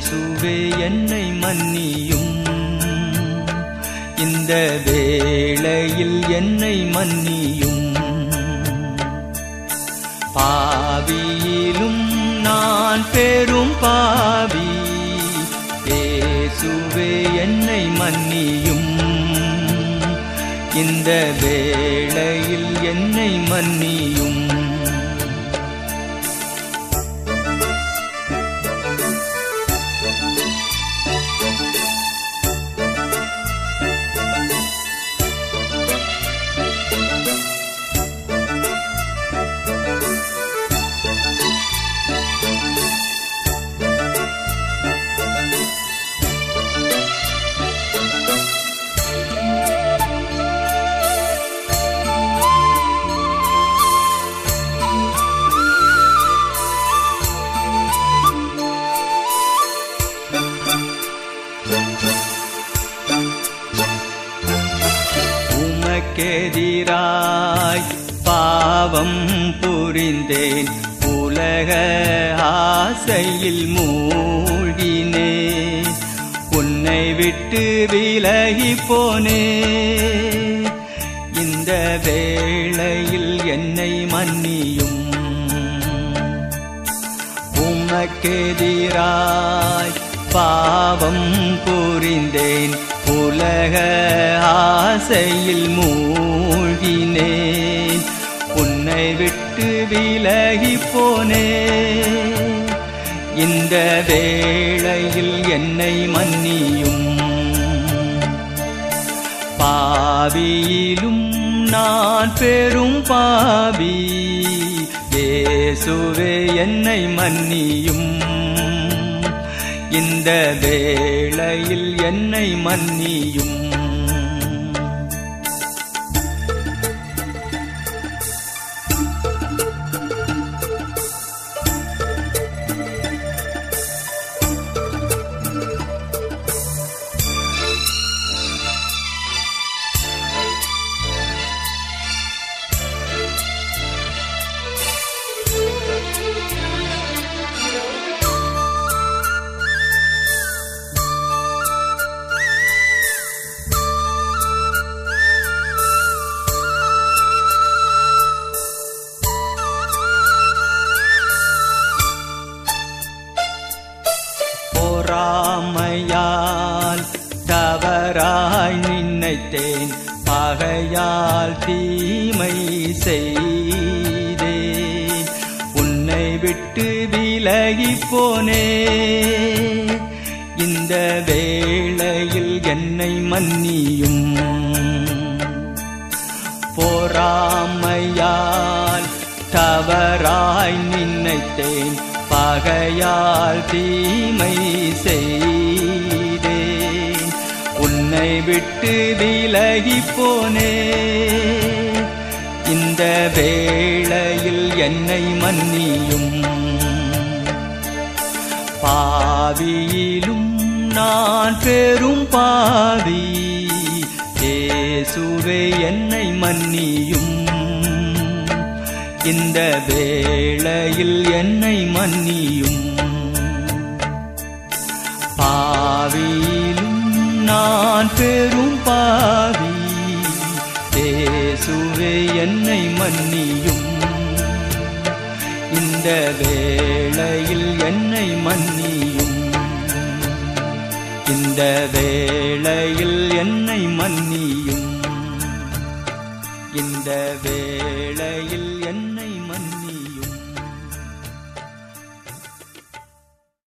இயேசுவே என்னை மன்னியும் இந்த வேளையில் என்னை மன்னியும் பாவியிலும் நான் பெரும் பாவி இயேசுவே என்னை மன்னியும் இந்த வேளையில் என்னை மன்னியும் உமக்கெதிராய் பாவம் புரிந்தேன் உலக ஆசையில் மூழ்கினேன் உன்னை விட்டு விலகி போனே இந்த வேளையில் என்னை மன்னியும் உமக்கெதிராய் பாவம் புரிந்தேன் உலக ஆசையில் மூழ்கினேன் உன்னை விட்டு விலகி போனே இந்த வேளையில் என்னை மன்னியும் பாவியிலும் நான் பெரும் பாவி இயேசுவே என்னை மன்னியும் இந்த வேளையில் என்னை மன்னியும் பொறாமையால் தவறாய் நினைத்தேன் பகையால் தீமை செய்தேன் உன்னை விட்டு விலகி போனே இந்த வேளையில் என்னை மன்னியும் பொறாமையால் தவறாய் நினைத்தேன் பகையால் தீமை செய்தேன் உன்னை விட்டு விலகி போனே இந்த வேளையில் என்னை மன்னியும் பாவியிலும் நான் பெரும் பாவி இயேசுவே என்னை மன்னியும் இந்த வேளையில் என்னை மன்னியும் பாவியிலும் நான் பெரும் பாவி இயேசுவே என்னை மன்னியும் இந்த வேளையில் என்னை மன்னியும் இந்த வேளையில் என்னை மன்னியும் இந்த வே